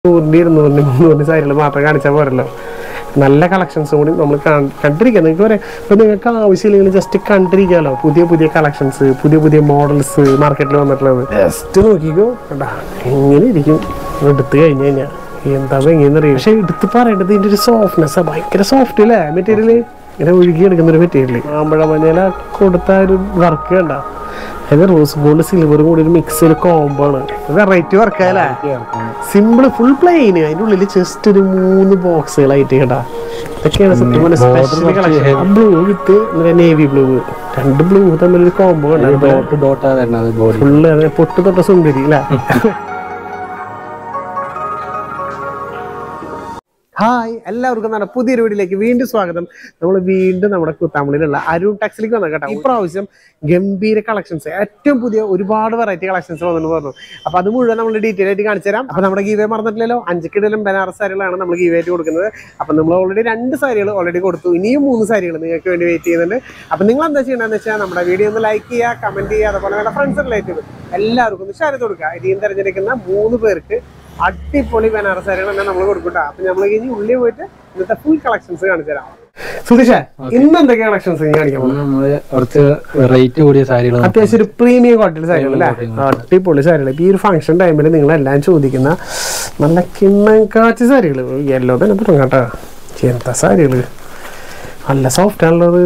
നൂറിൻ്റെ ഇരുന്നൂറിൻ്റെ മുന്നൂറിൻ്റെ സാരികൾ മാത്രം കാണിച്ചാൽ പോരല്ലോ നല്ല കളക്ഷൻസും കൂടി നമ്മൾ കണ്ടിരിക്കാം നിങ്ങൾക്ക് പറയാം ഇപ്പം നിങ്ങൾക്ക് ആവശ്യമില്ലെങ്കിൽ ജസ്റ്റ് കണ്ടിരിക്കാമല്ലോ പുതിയ പുതിയ കളക്ഷൻസ് പുതിയ പുതിയ മോഡൽസ് മാർക്കറ്റിൽ വന്നിട്ടുള്ളത് ജസ്റ്റ് നോക്കിക്കോ കണ്ടാ എങ്ങനെ ഇരിക്കും എടുത്ത് കഴിഞ്ഞ് കഴിഞ്ഞാൽ എന്താ ഭംഗിയെന്ന് അറിയാം പക്ഷെ എടുത്ത് പറയേണ്ടത് ഇതിൻ്റെ ഒരു സോഫ്റ്റ്നെസ് ഭയങ്കര സോഫ്റ്റ് അല്ലേ മെറ്റീരിയൽ ഇങ്ങനെ ഒഴുകി എടുക്കുന്ന ഒരു മെറ്റീരിയൽ മാമ്പഴ മഞ്ഞല കൊടുത്ത ആ ഒരു വർക്ക് കണ്ട അത് റോസ് ഗോൾഡ് സിൽവറും കൂടി ഒരു മിക്സ് ഒരു കോംബോ ആണ് വെറൈറ്റി വർക്കായല്ലേ സിമ്പിൾ ഫുൾ പ്ലെയിൻ അതിന്റെ ഉള്ളിൽ ജസ്റ്റ് ഒരു മൂന്ന് ബോക്സുകളായിട്ട് കേട്ടാ ഇതൊക്കെയാണ് സത്യം പറഞ്ഞ special collection blue with navy blue രണ്ട് ബ്ലൂ തമ്മിൽ ഒരു കോംബോ ഉണ്ട് ഡോട്ട് ഡോട്ടാ വരുന്നത് ബോഡി ഫുള്ള് പൊട്ട് തൊട്ട സുന്ദരി അല്ലേ ഹായ് എല്ലാവർക്കും നമ്മുടെ പുതിയൊരു വീഡിയോയിലേക്ക് വീണ്ടും സ്വാഗതം നമ്മൾ വീണ്ടും നമ്മുടെ കുത്താമ്പളിയിലുള്ള അരുൺ ടാക്സിലേക്ക് വന്നത് കേട്ടോ ഇപ്രാവശ്യം ഗംഭീര കളക്ഷൻസ് ഏറ്റവും പുതിയ ഒരുപാട് വെറൈറ്റി കളക്ഷൻസ് വന്നെന്ന് പറഞ്ഞു അപ്പൊ അത് മുഴുവൻ നമ്മൾ ഡീറ്റെയിൽ ആയിട്ട് കാണിച്ചു തരാം അപ്പൊ നമ്മുടെ ഗീവേ മറന്നിട്ടില്ലല്ലോ അഞ്ച് കിടലും ബനാറസ് സാരികളാണ് നമ്മൾ ഗീവേ ആയിട്ട് കൊടുക്കുന്നത് അപ്പൊ നമ്മൾ ഓൾറെഡി രണ്ട് സാരികൾ ഓൾറെഡി കൊടുത്തു ഇനിയും മൂന്ന് സാരികൾ നിങ്ങൾക്ക് വേണ്ടി വെയിറ്റ് ചെയ്യുന്നുണ്ട് അപ്പൊ നിങ്ങൾ എന്താ ചെയ്യണമെന്ന് വെച്ചാൽ നമ്മുടെ വീഡിയോ ഒന്ന് ലൈക്ക് ചെയ്യുക കമന്റ് ചെയ്യുക അതുപോലെ നമ്മുടെ ഫ്രണ്ട്സ് റിലേറ്റീവ് എല്ലാവർക്കും ഒന്ന് ഷെയർ ചെയ്ത് കൊടുക്കുക ഇതിൽ തിരഞ്ഞെടുക്കുന്ന മൂന്ന് പേർക്ക് അടിപൊളി ബനാറസ് സാരികൾ തന്നെ നമ്മൾ കൊടുക്കട്ടോ അപ്പൊ നമ്മൾ ഇനി ഉള്ളിൽ പോയിട്ട് ഇന്നത്തെ ഫുൾ കളക്ഷൻസ് കാണിച്ചു തരാം സുധീഷ ഇന്ന് എന്തൊക്കെ കളക്ഷൻസ് നീ കാണിക്കാൻ പോകുന്നത്? നമ്മള് കുറച്ച് റേറ്റ് കൂടിയ സാരികൾ അത്യാവശ്യം ഒരു പ്രീമിയം ക്വാളിറ്റി സാരികൾ അല്ലേ അടിപൊളി സാരികൾ ഇപ്പൊ ഈ ഒരു ഫംഗ്ഷൻ ടൈമിൽ നിങ്ങൾ എല്ലാം ചോദിക്കുന്ന നല്ല കിണ്ണം കാച്ചി സാരികൾ യെല്ലോ തന്നെ തുടങ്ങാം കേട്ടോ എന്താ സാരികൾ നല്ല സോഫ്റ്റ് ആണുള്ളത്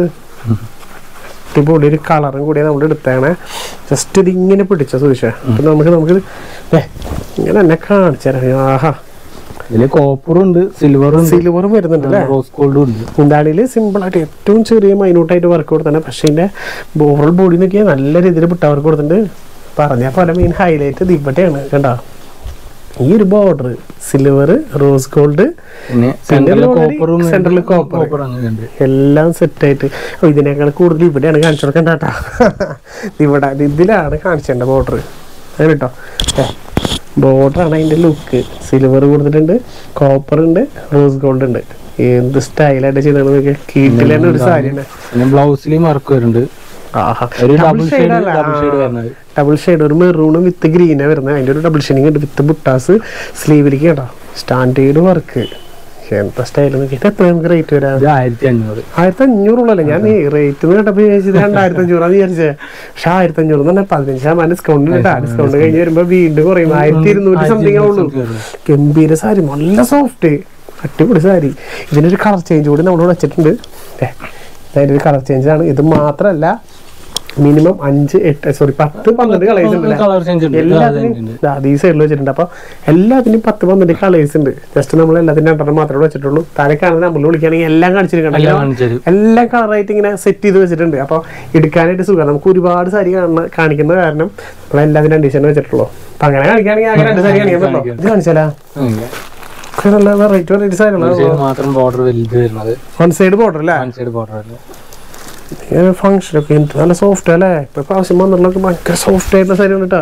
അടിപൊളി ഒരു കളറും കൂടി നമ്മൾ എടുത്തേണേ ജസ്റ്റ് ഇത് ഇങ്ങനെ പിടിച്ച സുവിശ അപ്പൊ നമുക്ക് നമുക്ക് ദേ, ഇങ്ങനെ എന്നെ കാണിച്ചു തരാം ആഹാ ഇതില് കോപ്പറും ഉണ്ട് സിൽവറും ഉണ്ട് സിൽവറും വരുന്നുണ്ട് അല്ലേ റോസ് ഗോൾഡും ഉണ്ട് മുന്താണിയിൽ സിമ്പിളായിട്ട് ഏറ്റവും ചെറിയ മൈന്യൂട്ടായിട്ട് വർക്ക് കൊടുത്തന്നെ പക്ഷേ ഇതിൻ്റെ ഓവറോൾ ബോഡി നോക്കിയാൽ നല്ല രീതിയിൽ പിട്ട വർക്ക് കൊടുത്തിട്ടുണ്ട് പറഞ്ഞ പോലെ മെയിൻ ഹൈലൈറ്റ് ഇത് ഇവിടെയാണ് കണ്ടോ ഈ ഒരു ബോർഡർ സിൽവർ റോസ് ഗോൾഡ് പിന്നെ പിന്നെ സെന്ററിൽ already കോപ്പറും central copper. കോപ്പർ അങ്ങനെ ഉണ്ട് എല്ലാം സെറ്റായിട്ട് ഓ ഇതിനേക്കാൾ കൂടുതൽ ഇവിടെയാണ് കാണിച്ചു കൊടുക്കണ്ട കേട്ടോ ഇവിടെ ഇതിലാണ് കാണിച്ചേണ്ട ബോർഡർ അങ്ങനെ കേട്ടോ ബോർഡറാണ് അതിൻ്റെ ലുക്ക് സിൽവർ കൊടുത്തിട്ടുണ്ട് കോപ്പർ ഉണ്ട് റോസ് ഗോൾഡ് ഉണ്ട് എന്ത് സ്റ്റൈലായിട്ട് ചെയ്തത് നോക്കിയാൽ കീട്ടിലാണ് ഒരു സാരിയാണ് പിന്നെ ബ്ലൗസിലും വർക്ക് വരുന്നുണ്ട് ഒരു ഡബിൾ ഷെയ്ഡ് ഡബിൾ ഷെയ്ഡ് വരുന്നത് ഡബിൾ ഷെയ്ഡ് ഒരു മെറൂണും വിത്ത് ഗ്രീനാണ് വരുന്നത് അതിൻ്റെ ഒരു ഡബിൾ ഷെയ്ഡിങ് ഉണ്ട് വിത്ത് ബുട്ടാസ് സ്ലീവിലേക്ക് കേട്ടോ സ്റ്റാൻഡേർഡ് വർക്ക് എന്താ സ്റ്റൈൽ നോക്കിയിട്ട് എത്ര നമുക്ക് റേറ്റ് വരാം ഇത് ആയിരത്തി അഞ്ഞൂറ് ആയിരത്തി അഞ്ഞൂറുള്ളല്ലേ ഞാൻ ഈ റേറ്റ് കേട്ടപ്പോൾ വിചാരിച്ചത് രണ്ടായിരത്തി അഞ്ഞൂറാന്ന് വിചാരിച്ചത് പക്ഷെ ആയിരത്തി അഞ്ഞൂറ് എന്ന് പറഞ്ഞാൽ പതിനഞ്ച് ശതമാനം ഡിസ്കൗണ്ട് കേട്ടാ ഡിസ്കൗണ്ട് കഴിഞ്ഞ് വരുമ്പോൾ വീണ്ടും കുറയും ആയിരത്തി ഇരുന്നൂറ്റി സംതിങ് ഉള്ളൂ ഗംഭീര സാരി നല്ല സോഫ്റ്റ് അടിപൊളി സാരി ഇതിനൊരു കളർ ചേഞ്ച് കൂടി നമ്മൾ വെച്ചിട്ടുണ്ട് ദേ, ഇതിന്റെ ഒരു കളർ ചേഞ്ച് ആണ് ഇത് മാത്രമല്ല മിനിമം അഞ്ച് എട്ട് സോറി പത്ത് പന്ത്രണ്ട് കളേഴ്സ് ഉണ്ട് ല്ലേ? കളർ ചേഞ്ച് ഉണ്ട് എല്ലാത്തിനും ദാ അത് ഈ സൈഡിൽ വെച്ചിട്ടുണ്ട് അപ്പൊ എല്ലാത്തിനും പത്ത് പന്ത്രണ്ട് കളേഴ്സ് ഉണ്ട് ജസ്റ്റ് നമ്മൾ എല്ലാത്തിനും രണ്ടെണ്ണം മാത്രമേ വെച്ചിട്ടുള്ളൂ താഴെ കാണുന്ന നമ്മൾ വിളിക്കുകയാണെങ്കിൽ എല്ലാം കാണിച്ചിരിക്കണം എല്ലാം കാണിച്ചു തരും എല്ലാം കളറായിട്ട് ഇങ്ങനെ സെറ്റ് ചെയ്ത് വെച്ചിട്ടുണ്ട് അപ്പോൾ എടുക്കാനായിട്ട് സുഖം നമുക്ക് ഒരുപാട് സാരി കാണുന്ന കാണിക്കുന്ന കാരണം നമ്മൾ എല്ലാത്തിനും രണ്ടീശനെ വെച്ചിട്ടുള്ളൂ അപ്പൊ അങ്ങനെ കാണിക്കുകയാണെങ്കിൽ ആകെ രണ്ട് സാരി കാണിക്കാൻ പറ്റുള്ളൂ ഇത് കാണിച്ചാലാ ഒക്കെ നല്ല വെറൈറ്റി വെറൈറ്റി സാരികളാണ് മാത്രം ബോർഡർ വലുത് വരുന്നത് വൺ സൈഡ് ബോർഡർ അല്ലേ വൺ സൈഡ് ബോർഡർ വരുന്നത് ഫംഗ്ഷൻ ഒക്കെ എന്ത് നല്ല സോഫ്റ്റ് അല്ലേ ഇപ്പൊ പ്രാവശ്യം വന്നിട്ടുള്ള ഭയങ്കര സോഫ്റ്റ് ആയിട്ടുള്ള സാരികൾ കേട്ടാ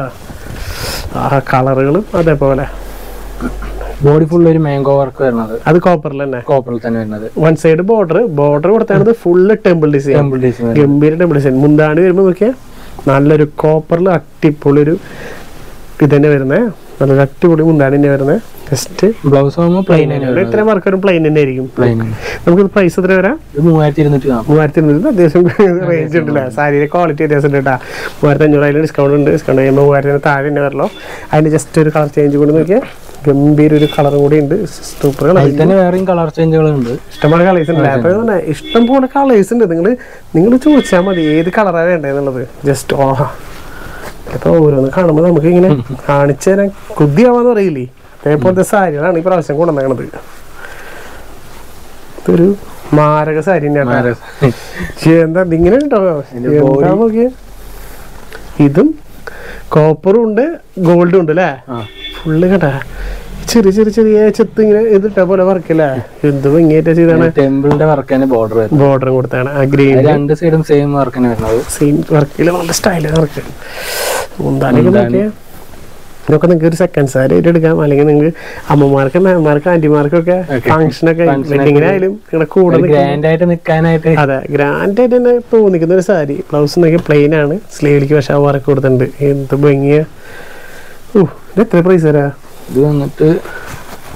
ആ കളറുകളും അതേപോലെ ബോഡി ഫുൾ ഒരു മാംഗോ വർക്ക് വരുന്നത് അത് കോപ്പറിൽ തന്നെ കോപ്പറിൽ തന്നെ വരുന്നത് വൺ സൈഡ് ബോർഡർ ബോർഡർ കൊടുത്തത് full temple design temple design ഗംഭീര ടെമ്പിൾ ഡിസൈൻ മുന്താണി വരുമ്പോൾ നോക്കിയാൽ നല്ലൊരു കോപ്പറിൽ അടിപൊളി ഒരു ഇത് തന്നെ വരുന്നത് നല്ലൊരു അടിപൊളി മുന്താണി തന്നെ വരുന്നത് ജസ്റ്റ് ബ്ലൗസ് ആകുമ്പോൾ പ്ലെയിൻ തന്നെ വരുന്നത് ഇത്രയും വർക്ക് ഒരു പ്ലെയിൻ തന്നെ ആയിരിക്കും പ്ലെയിൻ നമുക്ക് പ്രൈസ് എത്ര വരാം ഇത് മൂവായിരത്തി ഇരുന്നൂറ്റി നാൽപ്പത് മൂവായിരത്തി ഇരുന്നൂറ് അത്യാവശ്യം റേഞ്ച് ഉണ്ടല്ലേ സാരിയുടെ ക്വാളിറ്റി വ്യത്യാസം ഉണ്ട് കേട്ടോ മൂവായിരത്തി അഞ്ഞൂറ് അതിൽ ഡിസ്കൗണ്ട് ഉണ്ട് ഡിസ്കൗണ്ട് ചെയ്യുമ്പോൾ മൂവായിരത്തിന് താഴെ തന്നെ വരല്ലോ അതിന് ജസ്റ്റ് ഒരു കളർ ചേഞ്ച് കൂടി നോക്കിയാൽ ഗംഭീര ഒരു കളറും കൂടി ഉണ്ട് സൂപ്പർ കളർ അതിൽ തന്നെ വേറെയും കളർ ചേഞ്ചുകളുണ്ട് ഇഷ്ടംപോലെ കളേഴ്സ് ഉണ്ട് അപ്പോൾ തന്നെ ഇഷ്ടം പോലെ കളേഴ്സ് ഉണ്ട് നിങ്ങൾ നിങ്ങൾ ചോദിച്ചാൽ മതി ഏത് കളറാണ് വേണ്ടതെന്നുള്ളത് ജസ്റ്റ് ഓഹ ഇപ്പോൾ ഓരോന്ന് കാണുമ്പോൾ നമുക്ക് ഇങ്ങനെ കാണിച്ചു തരാൻ കുതിയാവാന്ന് അറിയില്ലേ അതേപോലത്തെ സാരികളാണ് ഈ പ്രാവശ്യം കൊണ്ടുവന്നേക്കണത് ഇതൊരു മാരക സാരി തന്നെയാണ് ശ്ശേ, എന്താ ഇതിങ്ങനെ ഉണ്ടോ എന്താ നോക്കിയേ ഇതും കോപ്പറും ഉണ്ട് ഗോൾഡും ഉണ്ട് അല്ലേ ആ. ഫുള്ള് കേട്ടാ ചെറിയ ചെറിയ ചെറിയ ചെത്ത് ഇങ്ങനെ ഇതിട്ട പോലെ വർക്കില്ലേ എന്ത് ഭംഗിയായിട്ട് ചെയ്താണ് ടെമ്പിളിന്റെ വർക്ക് തന്നെ ബോർഡർ വരുന്നത് ബോർഡർ കൊടുത്താണ് ആ ഗ്രീൻ അത് രണ്ട് സൈഡും സെയിം വർക്ക് തന്നെ വരുന്നത് സെയിം വർക്കിൽ നല്ല സ്റ്റൈലാണ് വർക്ക് മുന്താനൊക്കെ മുന്താണി. നോക്കിയാൽ ഇതൊക്കെ നിങ്ങൾക്ക് ഒരു സെക്കൻഡ് സാരി ആയിട്ട് എടുക്കാം അല്ലെങ്കിൽ നിങ്ങൾക്ക് അമ്മമാർക്ക് മേമാർക്ക് ആന്റിമാർക്കൊക്കെ Okay. ഫംഗ്ഷനൊക്കെ Function ഒക്കെ വെഡിങ്ങിനായാലും നിങ്ങളുടെ കൂടെ നിൽക്കുന്ന- ഗ്രാൻഡ് ആയിട്ട് നിൽക്കാനായിട്ട് അതെ ഗ്രാൻഡ് ആയിട്ട് തന്നെ തോന്നിക്കുന്ന ഒരു സാരി ബ്ലൗസ് നോക്കി പ്ലെയിൻ ആണ് സ്ലീവിലേക്ക് പക്ഷേ വർക്ക് കൊടുത്തിട്ടുണ്ട് എന്ത് ഭംഗിയാ ഓ ഇത് എത്ര പ്രൈസ് തരാ ഇത് വന്നിട്ട്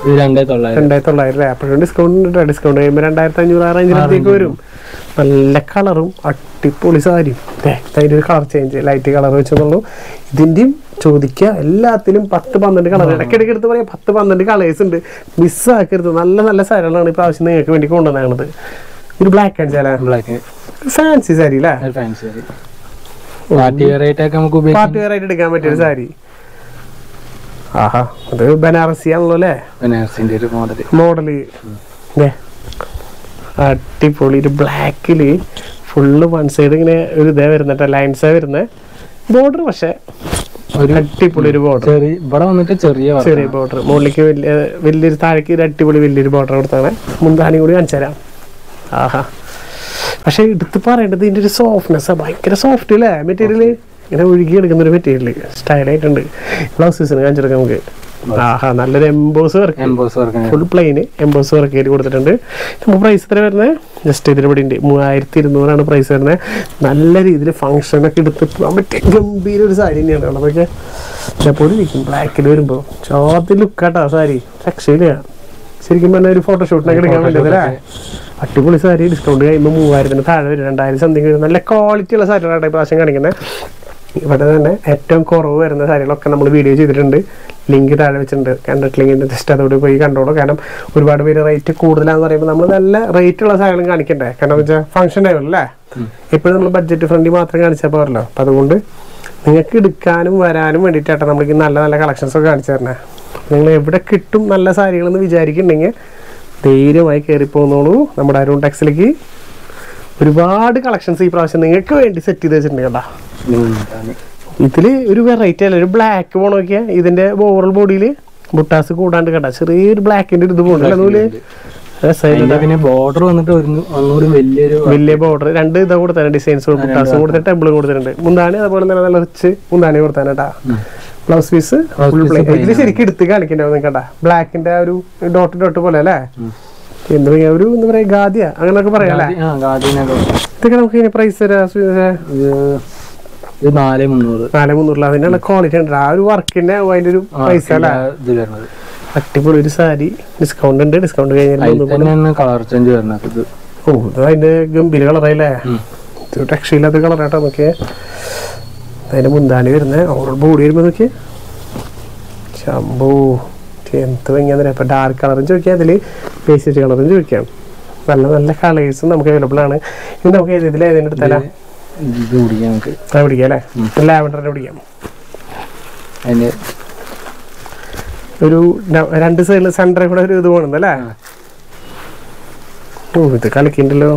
ഇത് രണ്ടേ തൊള്ളായിരം രണ്ടായിരത്തി തൊള്ളായിരം അല്ലേ അപ്പോഴും ഡിസ്കൗണ്ട് ഉണ്ട് ഡിസ്കൗണ്ട് കഴിയുമ്പോൾ രണ്ടായിരത്തി അഞ്ഞൂറ് ആ റേഞ്ചിലേക്ക് വരും നല്ല കളറും അടിപൊളി സാരിയും ദേ, അതിന്റെ ഒരു കളർ ചേഞ്ച് ലൈറ്റ് കളർ വെച്ചെന്നുള്ളൂ ഇതിന്റെയും ചോദിക്കുക എല്ലാത്തിലും പത്ത് പന്ത്രണ്ട് കളർ ഇടയ്ക്കിടയ്ക്ക് എടുത്ത് പറയാം പത്ത് പന്ത്രണ്ട് കളേഴ്സ് ഉണ്ട് മിസ്സാക്കരുത് നല്ല നല്ല സാരികളാണ് ഈ പ്രാവശ്യം നിങ്ങൾക്ക് വേണ്ടി കൊണ്ടുവന്നത് ഒരു ബ്ലാക്ക് ആൻഡ് ചില ബ്ലാക്ക് ഫാൻസി സാരി അല്ലേ ഫാൻസി പാർട്ടി വെയർ ആയിട്ടൊക്കെ നമുക്ക് ഉപയോഗിക്കാം പാർട്ടി വെയർ ആയിട്ട് എടുക്കാൻ പറ്റിയ ഒരു സാരി ആഹാ അത് ബനാറസി ആണല്ലോ അല്ലേ ബനാറസിന്റെ ഒരു മോഡൽ മോഡല് ദേ, അടിപൊളി ഒരു ബ്ലാക്കില് ഫുള്ള് വൺ സൈഡ് ഇങ്ങനെ ഒരു ഇതേ വരുന്നുണ്ട് ലൈൻസാ വരുന്നത് ബോർഡർ പക്ഷെ ഒരു അടിപൊളി ഒരു ബോർഡർ ചെറിയ ഇവിടെ വന്നിട്ട് ചെറിയ work ചെറിയ ആണ്. ബോർഡർ മുകളിലേക്ക് വലിയ വലിയൊരു താഴേക്ക് ഒരു അടിപൊളി വലിയൊരു ബോർഡർ കൊടുത്താണ് മുന്താനും കൂടി കാണിച്ചു തരാം ആഹാ പക്ഷെ എടുത്ത് പറയേണ്ടത് ഇതിന്റെ ഒരു സോഫ്റ്റ്നെസ് ഭയങ്കര സോഫ്റ്റ് അല്ലേ മെറ്റീരിയൽ ഇങ്ങനെ ഒഴുകി എടുക്കുന്ന ഒരു മെറ്റീരിയൽ സ്റ്റൈലായിട്ടുണ്ട് ബ്ലൗസ് പീസിന് കാണിച്ചെടുക്കാം നമുക്ക് ആഹാ നല്ലൊരു emboss work emboss work full plain emboss work ചെയ്ത് കൊടുത്തിട്ടുണ്ട് നമുക്ക് പ്രൈസ് എത്ര വരുന്നത് ജസ്റ്റ് ഇതിന് ഇവിടെ ഉണ്ട് മൂവായിരത്തി ഇരുന്നൂറാണ് പ്രൈസ് വരുന്നത് നല്ല രീതിയിൽ ഫംഗ്ഷനൊക്കെ എടുത്ത് പോകാൻ പറ്റിയ ഗംഭീര ഒരു സാരി തന്നെയാണ് ഉള്ളതൊക്കെ ചിലപ്പോൾ ഇരിക്കും ബ്ലാക്കിൽ വരുമ്പോൾ ചോദ്യ ലുക്കാട്ടോ സാരി രക്ഷയില്ല ശരിക്കും പറഞ്ഞാൽ ഒരു ഫോട്ടോഷൂട്ടിനൊക്കെ എടുക്കാൻ വേണ്ടത് അല്ലേ അടിപൊളി സാരി ഡിസ്കൗണ്ട് കഴിയുമ്പോൾ മൂവായിരത്തിന് താഴെ വരും രണ്ടായിരം സംതിങ് വരും നല്ല ക്വാളിറ്റി ഉള്ള സാരികളാണ് ഈ പ്രാവശ്യം കാണിക്കുന്നത് ഇവിടെ തന്നെ ഏറ്റവും കുറവ് വരുന്ന സാരികളൊക്കെ നമ്മൾ വീഡിയോ ചെയ്തിട്ടുണ്ട് ലിങ്ക് താഴെ വെച്ചിട്ടുണ്ട് കണ്ടിട്ടില്ലെങ്കിൽ ജസ്റ്റ് അതോടെ പോയി കണ്ടോളൂ കാരണം ഒരുപാട് പേര് റേറ്റ് കൂടുതലാന്ന് പറയുമ്പോൾ നമ്മൾ നല്ല റേറ്റ് ഉള്ള സാധനം കാണിക്കണ്ടേ കാരണം എന്ന് വെച്ചാൽ ഫംഗ്ഷൻ ടൈം അല്ലേ എപ്പോഴും നമ്മൾ ബഡ്ജറ്റ് ഫ്രണ്ട്ലി മാത്രം കാണിച്ചാൽ പോരല്ലോ അപ്പം അതുകൊണ്ട് നിങ്ങൾക്ക് എടുക്കാനും വരാനും വേണ്ടിയിട്ടാണ് നമ്മൾക്ക് നല്ല നല്ല കളക്ഷൻസ് ഒക്കെ കാണിച്ചു തരണേ നിങ്ങൾ എവിടെ കിട്ടും നല്ല സാരികളെന്ന് വിചാരിക്കുന്നുണ്ടെങ്കിൽ ധൈര്യമായി കയറി പോന്നോളൂ നമ്മുടെ അരുൺ ടെക്സിലേക്ക് ഒരുപാട് കളക്ഷൻസ് ഈ പ്രാവശ്യം നിങ്ങൾക്ക് വേണ്ടി സെറ്റ് ചെയ്ത് വെച്ചിട്ടുണ്ട് കേട്ടോ ഇതില് ഒരു വെറൈറ്റി അല്ല ഒരു ബ്ലാക്ക് പോണോക്കിയ ഇതിന്റെ ഓവറോൾ ബോഡിയിൽ ബുട്ടാസ് കൂടാണ്ട് കണ്ട ചെറിയൊരു ബ്ലാക്കിന്റെ ഒരു ഇത് പോകണ്ടല്ലേ നൂല് രസമായിട്ടുണ്ട് അതിന്റെ പിന്നെ ബോർഡർ വന്നിട്ട് ഒരു ഒന്നുകൂടി വലിയൊരു വലിയ ബോർഡർ രണ്ട് ഇതാ കൊടുത്തന്നെ ഡിസൈൻസ് ബുട്ടാസും കൊടുത്തിട്ട് ടെമ്പിളും കൊടുത്തിട്ടുണ്ട് മുന്താണി അതുപോലെ തന്നെ നല്ല റിച്ച് മുന്താണി കൊടുത്താൻ കേട്ടാ blouse piece Blouse full piece plain plain ഇതിൽ ശരിക്കും എടുത്ത് കാണിക്കണ്ടാവും കേട്ടാ ബ്ലാക്കിന്റെ ആ ഒരു ഡോട്ട് ഡോട്ട് പോലെ അല്ലേ എന്താ പറയാ ഒരു എന്താ പറയാ ഗാദിയ അങ്ങനെയൊക്കെ പറയാം അല്ലേ ആ ഗാർഡിനൊക്കെ ഇതൊക്കെ നമുക്ക് ഇനി പ്രൈസ് തരാം സുനിതേ? ഇത് ഇത് നാല് മുന്നൂറ് നാല് മുന്നൂറിൽ അതിനുള്ള ക്വാളിറ്റി ഉണ്ട് ആ ഒരു വർക്കിന്റെ അതിന്റെ ഒരു ആ, പൈസ അല്ലേ ഇത് വരുന്നത് അടിപൊളി ഒരു സാരി ഡിസ്കൗണ്ട് ഉണ്ട് ഡിസ്കൗണ്ട് കഴിഞ്ഞാൽ അതിൽ തന്നെയാണ് കളർ ചേഞ്ച് വരുന്നത് ഇത് ഓ ഇത് അതിന്റെ ഗംഭീര കളറല്ലേ ഉം. ഇത് രക്ഷയില്ലാത്ത കളറാട്ടോ നോക്കിയേ അതിന്റെ മുന്താണി വരുന്നത് ഓവറോൾ ബോഡി വരുമ്പോ നോക്കിയേ ശംഭൂ എന്ത് ഭംഗിയാന്ന് ഇപ്പൊ ഡാർക്ക് കളറും ചോദിക്കാം അതില് ബേസിക് കളറും ചോദിക്കാം നല്ല നല്ല കളേഴ്സും നമുക്ക് അവൈലബിൾ ആണ് ഇനി നമുക്ക് ഏത് ഇതിൽ ഏതെങ്കിലും എടുത്താലാ ഇത് കുടിക്കാം നമുക്ക് അത് പിടിക്കാം അല്ലേ ലാവൻഡറിനെ പിടിക്കാം അതിന് ഒരു ന- രണ്ട് സൈഡിൽ സെന്ററിൽ കൂടെ ഒരു ഇത് പോകണമെന്നല്ലേ ആ. ഓ ഇത് കളിക്കണ്ടല്ലോ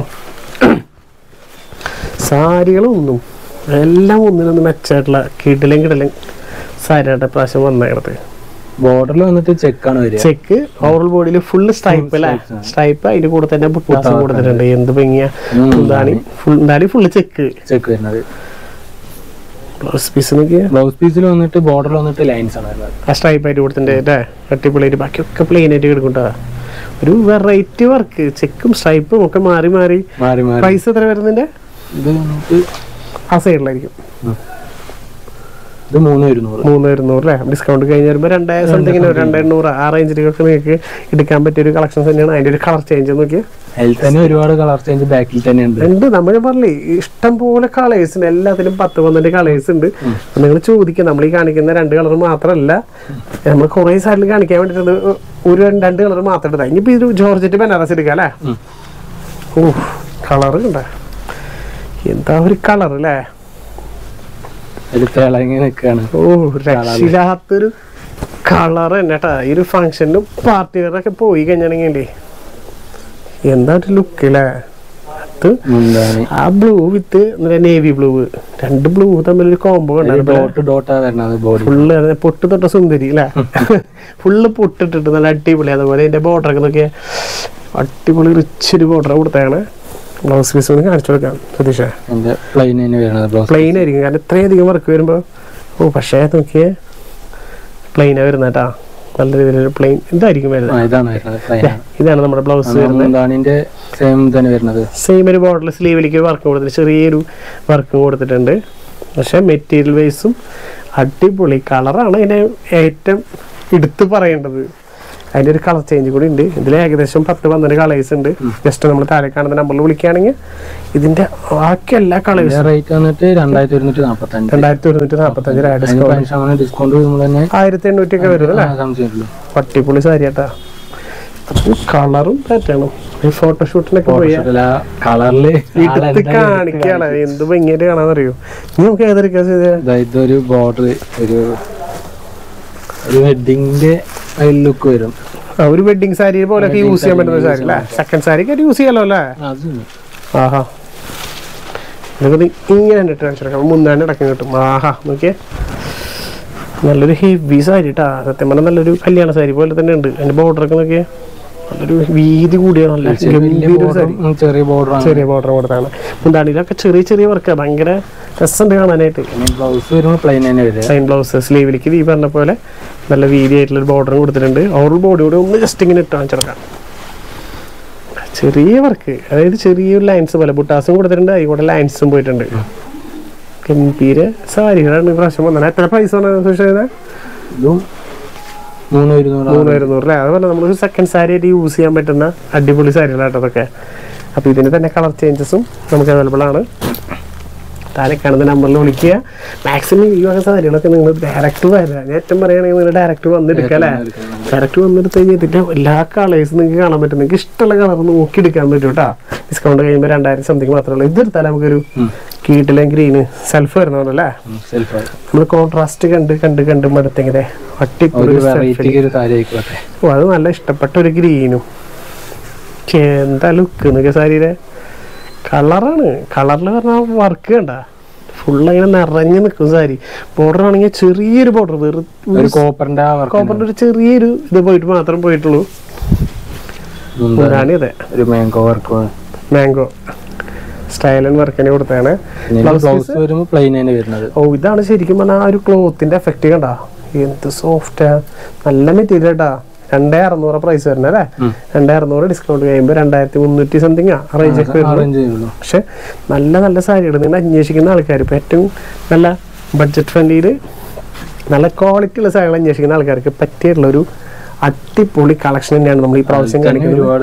സാരികളൊന്നും എല്ലാം ഒന്നിനൊന്നും മെച്ചമായിട്ടുള്ള കിടലും കിടലും സാരിയായിട്ട് പ്രാവശ്യം വന്നേക്കണത് ബോർഡറിൽ വന്നിട്ട് ചെക്കാണ് വരിക ചെക്ക് ഓവറോൾ ബോഡിയിൽ ഫുള്ള് സ്ട്രൈപ്പ് അല്ലേ stripes ആണ്. സ്ട്രൈപ്പ് അതിന്റെ കൂടെ തന്നെ ബുട്ടാസ് ബുട്ടാസ് കൊടുത്തിട്ടുണ്ട് എന്ത് ഭംഗിയ ഉം, എന്താണി ഫുൾ എന്താണി ഫുള്ള് ചെക്ക് ചെക്ക് വരുന്നത് ബ്ലൗസ് പീസ് നോക്കിയാ ബ്ലൗസ് പീസിൽ വന്നിട്ട് ബോർഡറിൽ വന്നിട്ട് ലൈൻസ് ആണ് വരുന്നത് ആ സ്ട്രൈപ്പ് ആയിട്ട് കൊടുത്തിട്ടുണ്ട് അല്ലേ അടിപൊളിയായിട്ട് ബാക്കിയൊക്കെ പ്ലെയിൻ ആയിട്ട് കിടക്കണ്ടാ ഒരു വെറൈറ്റി വർക്ക് ചെക്കും സ്ട്രൈപ്പും ഒക്കെ മാറി മാറി മാറി മാറി പ്രൈസ് എത്ര വരുന്നതിന്റെ ഇത് വന്നിട്ട് ആ സൈഡിലായിരിക്കും ഇത് മൂന്ന് ഇരുന്നൂറ് മൂന്ന് ഇരുന്നൂറ് അല്ലേ ഡിസ്കൗണ്ട് കഴിഞ്ഞ് വരുമ്പോൾ രണ്ടായിരം സംതിങ്ങിന് രണ്ട് എണ്ണൂറ് ആ റേഞ്ചിലേക്കൊക്കെ നിങ്ങൾക്ക് എടുക്കാൻ പറ്റിയ ഒരു കളക്ഷൻസ് തന്നെയാണ് അതിന്റെ ഒരു കളർ ചേഞ്ച് നോക്കി അതിൽ തന്നെ ഒരുപാട് കളർ ചേഞ്ച് ബാക്കിൽ തന്നെ ഉണ്ട് ഉണ്ട് നമ്മൾ പറഞ്ഞില്ലേ ഇഷ്ടം പോലെ കളേഴ്സ് ഉണ്ട് എല്ലാത്തിലും പത്ത് പന്ത്രണ്ട് കളേഴ്സ് ഉണ്ട് നിങ്ങൾ ചോദിക്കുക നമ്മൾ ഈ കാണിക്കുന്ന രണ്ട് കളർ മാത്രമല്ല നമ്മൾ കുറെ സൈഡിൽ കാണിക്കാൻ വേണ്ടിയിട്ടുണ്ട് ഒരു രണ്ട് രണ്ട് കളർ മാത്രം എടുത്താൽ ഇനിയിപ്പോ ഇത് ജോർജറ്റ് ബനാറസ് എടുക്കാം അല്ലേ ഉം. ഓ കളർ കണ്ട എന്താ ഒരു കളർ അല്ലേ അതിൽ തിളങ്ങി നിൽക്കുകയാണ് ഓ രക്ഷയില്ലാത്തൊരു കളർ തന്നെ കേട്ടാ ഈ ഒരു ഫംഗ്ഷനും പാർട്ടികളൊക്കെ പോയി കഴിഞ്ഞാണെങ്കിലേ എന്താ ഒരു ലുക്ക് അല്ലേ അത് മുന്താണി ആ ബ്ലൂ വിത്ത് നേവി ബ്ലൂ രണ്ട് ബ്ലൂ തമ്മിലൊരു കോംബോ ഉണ്ടായിരുന്നു ഡോട്ട് ഡോട്ടാ വരുന്നത് ബോഡി ഫുള്ള് അതിനെ പൊട്ട് തൊട്ട സുന്ദരി അല്ലേ ഫുള്ള് പൊട്ടിട്ടിട്ട് നല്ല അടിപൊളി അതുപോലെ അതിന്റെ ബോർഡർ ഒക്കെ നോക്കിയാൽ അടിപൊളി റിച്ച് ഒരു ബോർഡർ കൊടുത്താണ് ബ്ലൗസ് പീസ് ഒന്ന് കാണിച്ചു കൊടുക്കാം സതീഷ എന്റെ പ്ലെയിൻ തന്നെ വരുന്നത് ബ്ലൗസ് പ്ലെയിൻ ആയിരിക്കും കാരണം ഇത്രയധികം വർക്ക് വരുമ്പോൾ ഓ പക്ഷേ നോക്കിയേ പ്ലെയിനാ വരുന്നത് കേട്ടാ നല്ല രീതിയിലൊരു പ്ലെയിൻ ഇതായിരിക്കും ആ, വരുന്നത് ഇതാണ് വരുന്നത് പ്ലെയിൻ ആണ് ഇതാണ് നമ്മുടെ ബ്ലൗസ് വരുന്നത് മുന്താണിന്റെ സെയിം തന്നെ വരുന്നത് സെയിം ഒരു ബോർഡർ സ്ലീവിലേക്ക് വർക്ക് കൊടുത്തിട്ട് ചെറിയൊരു വർക്ക് കൊടുത്തിട്ടുണ്ട് പക്ഷെ മെറ്റീരിയൽ വൈസും അടിപൊളി കളറാണ് ഇതിനെ ഏറ്റവും എടുത്തു പറയേണ്ടത് അതിന്റെ ഒരു കളർ ചേഞ്ച് കൂടി ഉണ്ട് ഇതിൽ ഏകദേശം പത്ത് പന്ത്രണ്ട് കളേഴ്സ് ഉണ്ട് ജസ്റ്റ് നമ്മൾ താഴെ കാണുന്ന നമ്പറിൽ വിളിക്കുകയാണെങ്കിൽ ഇതിന്റെ ബാക്കി എല്ലാ കളേഴ്സും റേറ്റ് വന്നിട്ട് രണ്ടായിരത്തി ഒരുന്നൂറ്റി നാപ്പത്തി അഞ്ച് രണ്ടായിരത്തി ഒരുന്നൂറ്റി നാൽപ്പത്തഞ്ച് രൂപ അതിന് ഡിസ്കൗണ്ട് പതിനഞ്ച് ശതമാനം ഡിസ്കൗണ്ട് വരുമ്പോൾ തന്നെ ആയിരത്തി എണ്ണൂറ്റി ഒക്കെ വരും അല്ലേ സംശയമുള്ളൂ പട്ടിപ്പൊളി സാരി കേട്ടാ കളറും പാറ്റേണും ഈ ഫോട്ടോഷൂട്ടിനൊക്കെ പോയി കളറില് എടുത്ത് കാണിക്കാണ് എന്ത് ഭംഗിയായിട്ട് കാണാന്നറിയോ ഇനി നമുക്ക് ഏതൊക്കെ ചെയ്തേ ഇതൊരു ബോർഡർ ഒരു ഒരു വെഡിങ്ങിന്റെ ലുക്ക് വരും ആ, ഒരു വെഡിങ് സാരി പോലെയൊക്കെ യൂസ് ചെയ്യാൻ പറ്റുന്ന സാരി അല്ലേ സെക്കൻഡ് സാരി ഒക്കെ യൂസ് ചെയ്യാലോ അല്ലേ അത് ആഹാ ഇതൊക്കെ ദേ ഇങ്ങനെ ഇട്ട് കാണിച്ചെടുക്കാം മുന്നാണ്ട് ഇടയ്ക്ക് കിട്ടും ആഹാ നോക്കിയേ നല്ലൊരു ഹെവി സാരി കേട്ടാ സത്യം പറഞ്ഞാൽ നല്ലൊരു കല്യാണ സാരി പോലെ തന്നെ ഉണ്ട് അതിന്റെ ബോർഡർ ഒക്കെ നോക്കിയേ നല്ലൊരു വീതി കൂടിയ നല്ല ഗംഭീര ഒരു സാരി ഉം, ചെറിയ ബോർഡർ ആണ് ചെറിയ ബോർഡർ കൊടുത്താണ് മുന്താണിയിലൊക്കെ ചെറിയ ചെറിയ വർക്ക് ഭയങ്കര രസമുണ്ട് കാണാനായിട്ട് ബ്ലൗസ് വരുമ്പോൾ പ്ലെയിൻ തന്നെ വരിക ലൈൻ ബ്ലൗസ് സ്ലീവിലേക്ക് ഈ പറഞ്ഞ പോലെ നല്ല വീതി ആയിട്ടുള്ള ഒരു ബോർഡർ കൊടുത്തിട്ടുണ്ട് ഓവർ ബോഡി കൂടെ ഒന്ന് ജസ്റ്റ് ഇങ്ങനെ ഇട്ട് കാണിച്ചെടുക്കാം ചെറിയ വർക്ക് അതായത് ചെറിയൊരു ലൈൻസ് പോലെ ബുട്ടാസും കൊടുത്തിട്ടുണ്ട് അതികൂടെ ലൈൻസും പോയിട്ടുണ്ട് ഗംഭീര സാരികളാണ് പ്രാവശ്യം വന്നത് എത്ര പൈസ സുഷേന ഇതും മൂന്ന് ഇരുന്നൂറ് മൂന്ന് ഇരുന്നൂറ് അല്ലേ അതുപോലെ നമ്മൾ സെക്കൻഡ് സാരി ആയിട്ട് യൂസ് ചെയ്യാൻ പറ്റുന്ന അടിപൊളി സാരികളാട്ടോ അതൊക്കെ അപ്പോൾ ഇതിന് തന്നെ കളർ ചേഞ്ചസും നമുക്ക് അവൈലബിൾ ആണ് താഴെ കാണുന്ന നമ്പറിൽ വിളിക്കുക മാക്സിമം ഈ വക സാരികളൊക്കെ നിങ്ങൾ ഡയറക്റ്റ് വരിക ഞാൻ ഏറ്റവും പറയുകയാണെങ്കിൽ നിങ്ങൾ ഡയറക്റ്റ് വന്നെടുക്കുക അല്ലേ ഡയറക്റ്റ് വന്നെടുത്ത് കഴിഞ്ഞാൽ ഇതിൻ്റെ എല്ലാ കളേഴ്സും നിങ്ങൾക്ക് കാണാൻ പറ്റും നിങ്ങൾക്ക് ഇഷ്ടമുള്ള കളർ നോക്കി എടുക്കാൻ പറ്റും കേട്ടോ ഡിസ്കൗണ്ട് കഴിയുമ്പോൾ രണ്ടായിരം സംതിങ് മാത്രമേ ഉള്ളൂ ഇതെടുത്താൽ നമുക്കൊരു കീട്ടിലെ ഗ്രീന് സെൽഫ് വരുന്നതല്ലേ സെൽഫ് നമ്മൾ കോൺട്രാസ്റ്റ് കണ്ട് കണ്ട് കണ്ട് മടുത്തെങ്ങനെ ഒരു അട്ടിപ്പൊളി self. വെറൈറ്റിക്ക് ഒരു സാരി ആയിക്കോട്ടെ ഓ അത് നല്ല ഇഷ്ടപ്പെട്ട ഒരു ഗ്രീനും ഛേ, എന്താ ലുക്ക് എന്നൊക്കെ സാരിയുടെ കളറാണ് കളറിൽ പറഞ്ഞാൽ വർക്ക് കണ്ട ഫുൾ അങ്ങനെ നിറഞ്ഞു നിൽക്കും സാരി ബോർഡർ ആണെങ്കിൽ ചെറിയൊരു ബോർഡർ വെറുതെ ഒരു കോപ്പറിന്റെ ആ വർക്ക് കോപ്പറിന്റെ ഒരു ചെറിയൊരു ഇത് പോയിട്ട് മാത്രം പോയിട്ടുള്ളൂ മുന്താണി അതെ ഒരു മാംഗോ വർക്ക് മാംഗോ സ്റ്റൈലൻ വർക്കിന് കൊടുത്താണ് ബ്ലൗസ് വരുമ്പോൾ പ്ലെയിൻ തന്നെ വരുന്നത് ഓ ഇതാണ് ശരിക്കും പറഞ്ഞാൽ ആ ഒരു ക്ലോത്തിന്റെ എഫക്റ്റ് കണ്ട എന്ത് സോഫ്റ്റ് നല്ല മെറ്റീരിയൽ കേട്ടാ രണ്ടേ അറുന്നൂറ് പ്രൈസ് വരുന്നത് അല്ലേ ഉം. രണ്ടേ അറുന്നൂറ് ഡിസ്കൗണ്ട് കഴിയുമ്പോൾ രണ്ടായിരത്തി മുന്നൂറ്റി സംതിങ് ആ റേഞ്ച് ഒക്കെ വരുന്നു അറേഞ്ച് ചെയ്യുള്ളൂ പക്ഷെ നല്ല നല്ല സാരികൾ നിങ്ങൾ അന്വേഷിക്കുന്ന ആൾക്കാർ ഇപ്പം ഏറ്റവും നല്ല ബഡ്ജറ്റ് ഫ്രണ്ട്ലിയിൽ നല്ല ക്വാളിറ്റി ഉള്ള സാരികൾ അന്വേഷിക്കുന്ന ആൾക്കാർക്ക് പറ്റിയിട്ടുള്ള ഒരു അടിപൊളി കളക്ഷൻ തന്നെയാണ് നമ്മൾ ഈ പ്രാവശ്യം കാണിക്കുന്നത് ഒരുപാട്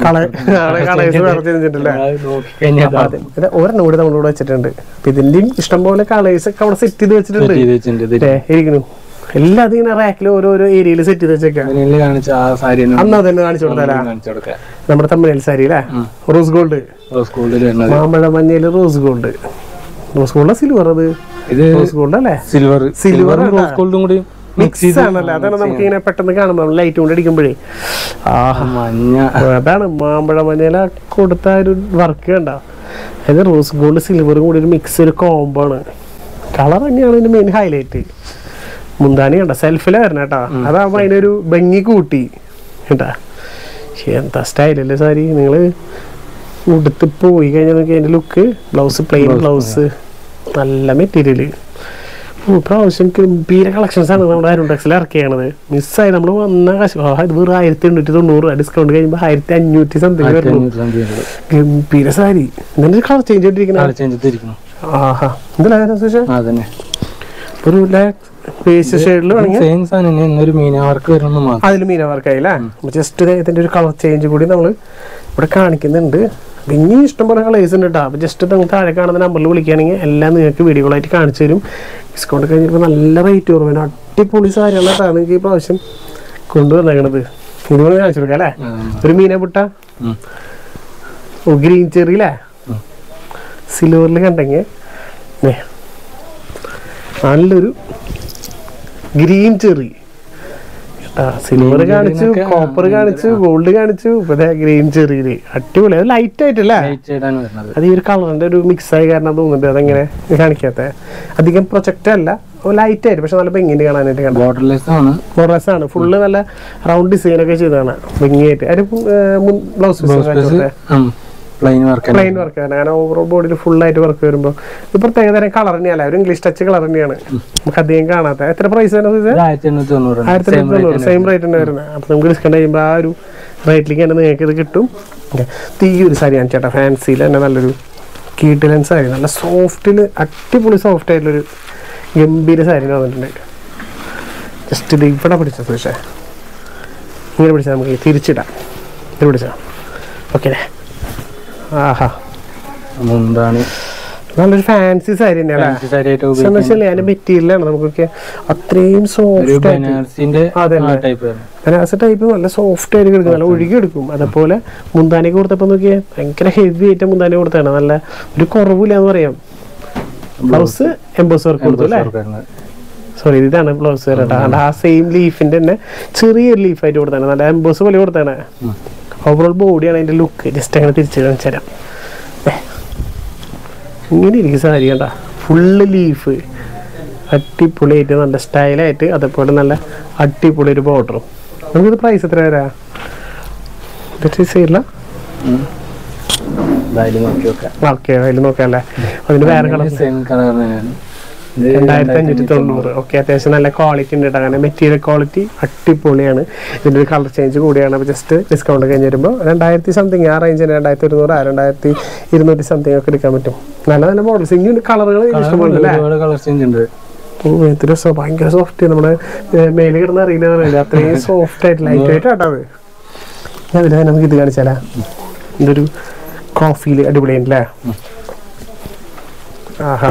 കളേഴ്സ് വേറെ ചെയ്തിട്ടുണ്ടല്ലേ നോക്കിക്കഴിഞ്ഞാൽ അപ്പൊ അത് ഇത് ഒരെണ്ണം കൂടി നമ്മളിവിടെ വെച്ചിട്ടുണ്ട് അപ്പൊ ഇതിന്റെയും ഇഷ്ടംപോലെ കളേഴ്സ് ഒക്കെ അവിടെ സെറ്റ് ചെയ്ത് വെച്ചിട്ടുണ്ട് ചെയ്ത് വെച്ചിട്ടുണ്ട് ഇത് ഏ, ഇരിക്കുന്നു എല്ലാം അതിങ്ങനെ റാക്കിൽ ഓരോരോ ഏരിയയിൽ സെറ്റ് ചെയ്ത് വെച്ചേക്കാം ഇതില് കാണിച്ച ആ സാരി തന്നെ അന്ന് അതന്നെ കാണിച്ചു കൊടുത്താലാ കാണിച്ചു കൊടുക്കാം നമ്മുടെ തമിഴ് സാരി അല്ലേ റോസ് ഗോൾഡ് സ്കൂളിൽ വരുന്നത് മാമ്പഴ മഞ്ഞയില് rose gold rose gold silver അത് ഇത് റോസ് ഗോൾഡ് അല്ലേ സിൽവർ Silver സിൽവറും അല്ല. റോസ് ഗോൾഡും കൂടി മിക്സ് മിക്സ് ആണല്ലേ അതാണ് നമുക്ക് ഇങ്ങനെ പെട്ടെന്ന് കാണുമ്പോൾ ലൈറ്റ് കൊണ്ട് അടിക്കുമ്പോഴേ ആഹാ മഞ്ഞ അതാണ് മാമ്പഴ മഞ്ഞയില കൊടുത്ത ആ ഒരു വർക്ക് കണ്ട അതായത് റോസ് ഗോൾഡ് സിൽവറും കൂടി ഒരു മിക്സ് ഒരു കോംബോ ആണ് കളർ തന്നെയാണ് ഇതിന്റെ മെയിൻ ഹൈലൈറ്റ് മുന്താനി കണ്ട സെൽഫിലെ വരണം കേട്ടാ അതാവുമ്പോ അതിനൊരു ഭംഗി കൂട്ടി കേട്ടാ ശ്ശെ, എന്താ സ്റ്റൈലല്ലേ സാരി നിങ്ങള് ഉടുത്ത് പോയി കഴിഞ്ഞാൽ നോക്കി അതിന്റെ ലുക്ക് ബ്ലൗസ് പ്ലെയിൻ ബ്ലൗസ് നല്ല മെറ്റീരിയൽ പ്രാവശ്യം ഗംഭീര കളക്ഷൻസ് ആണ് നമ്മുടെ അരുണ്ടെക്സിൽ ഇറക്കിയാണത് മിസ്സായി നമ്മൾ വന്ന കാശ് ആ, ഇത് വെറും ആയിരത്തി എണ്ണൂറ്റി തൊണ്ണൂറ് ഡിസ്കൗണ്ട് കഴിയുമ്പോൾ ആയിരത്തി അഞ്ഞൂറ്റി സംതിങ് വരുന്നു ഗംഭീര സാരി ഇതിന്റെ കളർ ചേഞ്ച് ചെയ്തിരിക്കുന്ന ചെയ്തിരിക്കുന്നു ആഹാ എന്തിനാ സുഷ അതന്നെ ഒരു പേസ്റ്റ് ഷെയ്ഡിൽ വേണമെങ്കിൽ സെയിം സാധനം തന്നെ ഇന്നൊരു മീന വർക്ക് വരുന്നു മാത്രം അതിൽ മീന വർക്കായില്ലേ ജസ്റ്റ് ഇതിന്റെ ഒരു കളർ ചേഞ്ച് കൂടി നമ്മൾ ഇവിടെ കാണിക്കുന്നുണ്ട് ഇനി ഇഷ്ടംപോലെ കളേഴ്സ് ഉണ്ട് കേട്ടോ അപ്പോൾ ജസ്റ്റ് നിങ്ങൾക്ക് താഴെ കാണുന്ന നമ്പറിൽ വിളിക്കുകയാണെങ്കിൽ എല്ലാം നിങ്ങൾക്ക് വീഡിയോകളായിട്ട് കാണിച്ചു തരും ഡിസ്കൗണ്ട് കഴിഞ്ഞപ്പോൾ നല്ല റേറ്റ് കുറവാണ് അടിപൊളി സാരികളായിട്ടാണ് നിങ്ങൾക്ക് ഈ പ്രാവശ്യം കൊണ്ടുവന്നേക്കണത് ഇതുപോലെ കാണിച്ചു കൊടുക്കാം അല്ലേ ഒരു മീന പുട്ട ഉം. ഓ ഗ്രീൻ ചെറി അല്ലേ സിൽവറിൽ കണ്ടെങ്കിൽ ദേ, നല്ലൊരു ഗ്രീൻ ചെറി സിൽവർ Green കാണിച്ചു cherry-നൊക്കെ കോപ്പർ കാണിച്ചു ഗോൾഡ് കാണിച്ചു ഇപ്പൊ ഗ്രീൻ ചെറിയില് അടിപൊളി അത് ലൈറ്റ് ആയിട്ടല്ലേ ലൈറ്റ് ഷെയ്ഡാണ് വരുന്നത് അത് ഈ ഒരു കളറിന്റെ ഒരു മിക്സ് ആയി കാരണം തോന്നുന്നുണ്ട് അതെങ്ങനെ കാണിക്കാത്ത അധികം പ്രൊജക്റ്റ് അല്ല ലൈറ്റ് ആയിട്ട് പക്ഷെ നല്ല ഭംഗിയുണ്ട് കാണാനായിട്ട് കണ്ട ബോർഡർലെസ് ആണ് മോഡൽസ് ആണ് ഫുള്ള് നല്ല റൗണ്ട് ഡിസൈൻ ഒക്കെ ചെയ്തതാണ് ഭംഗിയായിട്ട് അതിന് blouse blouse piece plain work plain work ആണ് കാരണം ഓവറോൾ ബോഡിയിൽ ഫുൾ ആയിട്ട് വർക്ക് വരുമ്പോൾ ഇത് പ്രത്യേക തരം കളർ തന്നെയല്ല ഒരു ഇംഗ്ലീഷ് ടച്ച് കളർ തന്നെയാണ് നമുക്ക് അധികം കാണാത്ത എത്ര പ്രൈസ് ആണ് ഇത് ആയിരത്തി എണ്ണൂറ്റി തൊണ്ണൂറ് ആയിരത്തി തൊണ്ണൂറ് സെയിം റേറ്റ് തന്നെ വരുന്നത് അപ്പം നമുക്ക് ഡിസ്കൗണ്ട് ചെയ്യുമ്പോൾ ആ ഒരു റേറ്റിലേക്ക് തന്നെ നിങ്ങൾക്ക് ഇത് കിട്ടും തീ ഒരു സാരി ആണ് ചേട്ടാ ഫാൻസിയിൽ തന്നെ നല്ലൊരു കീട്ടിലൻ സാരി നല്ല സോഫ്റ്റിൽ അടിപൊളി സോഫ്റ്റ് ആയിട്ടുള്ളൊരു ഗംഭീര സാരി വന്നിട്ടുണ്ട് ജസ്റ്റ് ഇത് ഇവിടെ പിടിച്ച സുഷേ ഇങ്ങനെ പിടിച്ചാൽ നമുക്ക് തിരിച്ചിടാം ഇത് പിടിച്ചാൽ ഓക്കെ ആഹാ മുന്താണ് നല്ലൊരു ഫാൻസി സാരി തന്നെയാണ് ഫാൻസി സാരി ആയിട്ട് പക്ഷെ എന്താ വെച്ചാൽ അതിന്റെ മെറ്റീരിയലാണ് നമുക്കൊക്കെ അത്രയും ഒരു സോഫ്റ്റ് ആയിട്ട് ബനാറസിന്റെ അതല്ലേ? ടൈപ്പ് ബനാറസ് ടൈപ്പ് നല്ല സോഫ്റ്റ് ആയിട്ട് കിടക്കും നല്ല ഒഴുകി എടുക്കും അതേപോലെ മുന്താനി കൊടുത്തപ്പോൾ നോക്കിയാൽ ഭയങ്കര ഹെവി ആയിട്ട് മുന്താനി കൊടുത്താണ് നല്ല ഒരു കുറവില്ല എന്ന് പറയാം ബ്ലൗസ് എംബോസ് വർക്ക് കൊടുത്തു അല്ലേ സോറി ഇതാണ് ബ്ലൗസ് കേട്ടോ ആ സെയിം ലീഫിന്റെ തന്നെ ചെറിയൊരു ലീഫായിട്ട് കൊടുത്താണ് നല്ല എംബോസ് പോലെ കൊടുത്താണ് ഉം. ഓവറോൾ ബോഡിയാണ് അതിന്റെ ലുക്ക് ജസ്റ്റ് അങ്ങനെ തിരിച്ചു കാണിച്ചു തരാം ദേ. ഇങ്ങനെ ഇരിക്കും സാരി കണ്ട ഫുള്ള് ലീഫ് അടിപൊളിയായിട്ട് നല്ല സ്റ്റൈലായിട്ട് അതേപോലെ നല്ല അടിപൊളി ഒരു ബോർഡറും നമുക്കിത് പ്രൈസ് എത്ര വരാ സൈഡില എന്തായാലും നോക്കി നോക്കാം ഓക്കെ അതിൽ നോക്കാല്ലേ അതിന് വേറെ കളർ സെയിം കളർ തന്നെയാണ് ഇത് രണ്ടായിരത്തി അഞ്ഞൂറ്റി തൊണ്ണൂറ് ഓക്കെ അത്യാവശ്യം നല്ല ക്വാളിറ്റി ഉണ്ട് കേട്ടോ അങ്ങനെ മെറ്റീരിയൽ ക്വാളിറ്റി അടിപൊളിയാണ് ഇതിൻ്റെ ഒരു കളർ ചേഞ്ച് കൂടിയാണ് അപ്പോൾ ജസ്റ്റ് ഡിസ്കൗണ്ട് കഴിഞ്ഞ് വരുമ്പോൾ രണ്ടായിരത്തി സംതിങ് ആ റേഞ്ചിന് രണ്ടായിരത്തി ഒരുന്നൂറ് ആ രണ്ടായിരത്തി ഇരുന്നൂറ്റി സംതിങ് ഒക്കെ എടുക്കാൻ പറ്റും നല്ല നല്ല മോഡൽസ് ഇനി കളറുകൾ ഇഷ്ടമുണ്ട് അല്ലേ ഒരുപാട് കളർ ചേഞ്ച് ഉണ്ട് ഓ എന്തൊരു രസം ഭയങ്കര സോഫ്റ്റ് നമ്മുടെ മേലെ കിടന്ന് അറിയില്ല അത്രയും സോഫ്റ്റ് ആയിട്ട് ലൈറ്റ് ആയിട്ട് കേട്ടോ അത് ഞാൻ ഇതിൽ നമുക്ക് ഇത് കാണിച്ചാലാ ഇതൊരു കോഫിയിൽ അടിപൊളിയുണ്ടല്ലേ ആഹാ